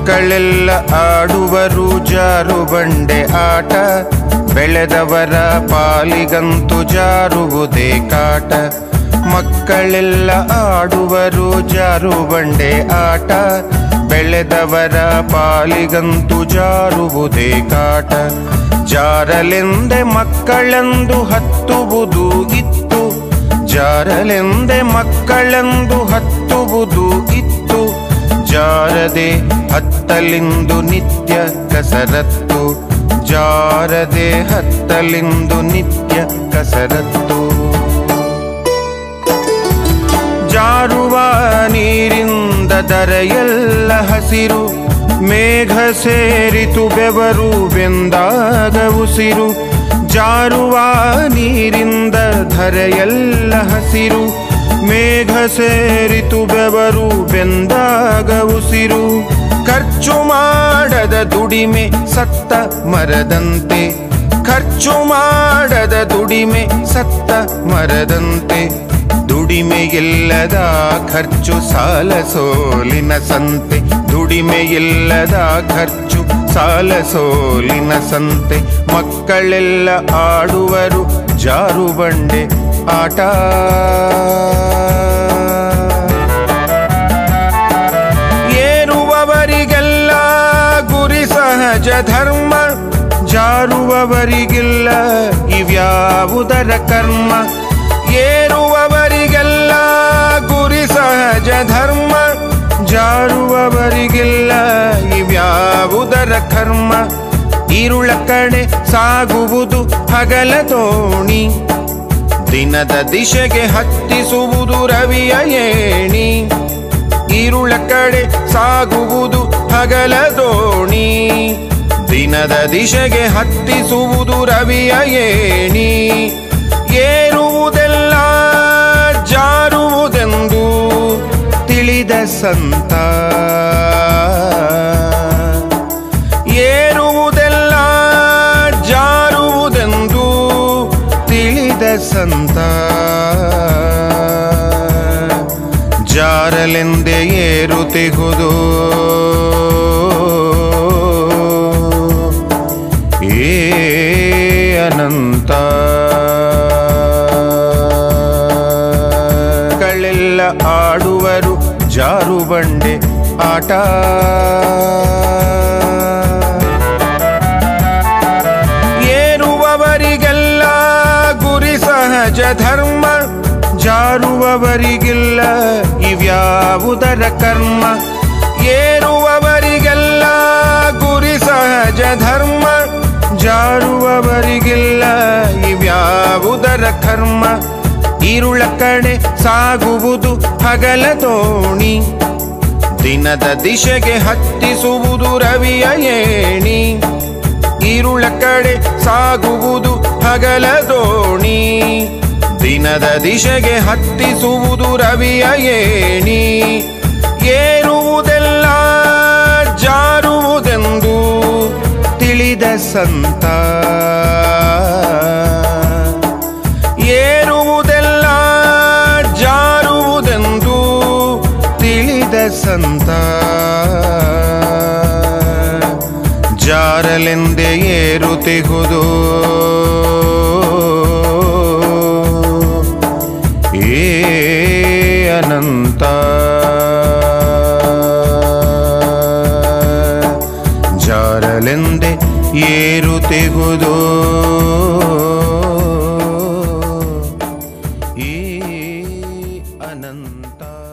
ಮಕ್ಕಳೆಲ್ಲ ಆಡುವರು ಜಾರು ಬಂಡೆ ಆಟ ಬೆಳೆದವರ ಪಾಲಿಗಂತೂ ಜಾರುವುದೇ ಕಾಟ ಮಕ್ಕಳೆಲ್ಲ ಆಡುವರು ಜಾರು ಬಂಡೆ ಆಟ ಬೆಳೆದವರ ಪಾಲಿಗಂತೂ ಜಾರುವುದೇ ಕಾಟ ಜಾರಲೆಂದೆ ಮಕ್ಕಳೆಂದು ಹತ್ತುವುದು ಇತ್ತು ಜಾರಲೆಂದೆ ಮಕ್ಕಳೆಂದು ಹತ್ತುವುದು ಇತ್ತು ಜಾರದೆ ಹತ್ತಲಿಂದು ನಿತ್ಯ ಕಸರತ್ತು ಜಾರದೆ ಹತ್ತಲಿಂದು ನಿತ್ಯ ಕಸರತ್ತು ಜಾರುವ ನೀರಿಂದ ದರೆಯೆಲ್ಲ ಹಸಿರು ಮೇಘ ಸೇರಿತು ಬೆವರು ಬೆಂದಾಗ ಉಸಿರು ಜಾರುವ ನೀರಿಂದ ಧರೆಯೆಲ್ಲ ಹಸಿರು ಮೇಘ ಸೇರಿತು ಬೆವರು ಬೆಂದಾಗ ಉಸಿರು ಖರ್ಚು ಮಾಡದ ದುಡಿಮೆ ಸತ್ತ ಮರದಂತೆ ಖರ್ಚು ಮಾಡದ ದುಡಿಮೆ ಸತ್ತ ಮರದಂತೆ ದುಡಿಮೆಯಿಲ್ಲದ ಖರ್ಚು ಸಾಲ ಸೋಲಿನ ಸಂತೆ ದುಡಿಮೆಯಿಲ್ಲದ ಖರ್ಚು ಸಾಲ ಸೋಲಿನ ಸಂತೆ ಮಕ್ಕಳೆಲ್ಲ ಆಡುವರು ಜಾರು ಬಂಡೆ ಆಟ ಏರುವವರಿಗೆಲ್ಲ ಗುರಿ ಸಹಜ ಧರ್ಮ ಜಾರುವವರಿಗಿಲ್ಲ ಇವ್ಯಾವುದರ ಕರ್ಮ ಏರುವವರಿಗೆಲ್ಲ ಗುರಿ ಸಹಜ ಧರ್ಮ ಜಾರುವವರಿಗಿಲ್ಲ ಇವ್ಯಾವುದರ ಕರ್ಮ ഇരുಳ ಕಡೆ ಸಾಗುವುದು ಹಗಲ ತೋಣಿ ದಿನದ ದಿಶೆಗೆ ಹತ್ತಿಸುವುದು ರವಿಯ ಏಣಿ ഇരുಳ ಕಡೆ ಸಾಗುವುದು ಹಗಲ ದೋಣಿ ದಿನದ ದಿಶೆಗೆ ಹತ್ತಿಸುವುದು ರವಿಯ ಏಣಿ ಏರುವುದೆಲ್ಲ ಜಾರುವುದೆಂದು ತಿಳಿದ ಸಂತ ಏರುವುದೆಲ್ಲ ಜಾರುವುದೆಂದು ತಿಳಿದ ಸಂತ ಜಾರಲೆಂದೆ ಏರುತ್ತಿಹುದು ಏ ಅನಂತ ಕಳೆಲ್ಲ ಆಡುವರು ಜಾರು ಬಂಡೆ ಆಟ ಏರುವವರಿಗೆಲ್ಲ ಗುರಿ ಸಹಜ ಧರ್ಮ ಜಾರುವವರಿಗಿಲ್ಲ ಇವ್ಯಾವುದರ ಕರ್ಮ ಏರುವವರಿಗೆಲ್ಲ ಗುರಿ ಸಹಜ ಧರ್ಮ ಜಾರುವವರಿಗಿಲ್ಲ ಇವ್ಯಾವುದರ ಕರ್ಮ ഇരുಳ ಕಡೆ ಸಾಗುವುದು ಹಗಲ ತೋಣಿ ದಿನದ ದಿಶೆಗೆ ಹತ್ತಿಸುವುದು ರವಿಯ ಏಣಿ ഇരുಳ ಕಡೆ ಸಾಗುವುದು ಹಗಲ ದೋಣಿ ದಿನದ ದಿಶೆಗೆ ಹತ್ತಿಸುವುದು ರವಿಯ ಏಣಿ ಏರುವುದೆಲ್ಲ ಜಾರುವುದೆಂದು ತಿಳಿದ ಸಂತ ಏರುವುದೆಲ್ಲ ಜಾರುವುದೆಂದು ತಿಳಿದ ಸಂತ ಜಾರಲೆಂದೆ ಏರುತ್ತಿಹುದು ಏ ಅನಂತ ಜಾರಲೆಂದೆ ಏರುತ್ತಿಹುದು ಈ ಅನಂತ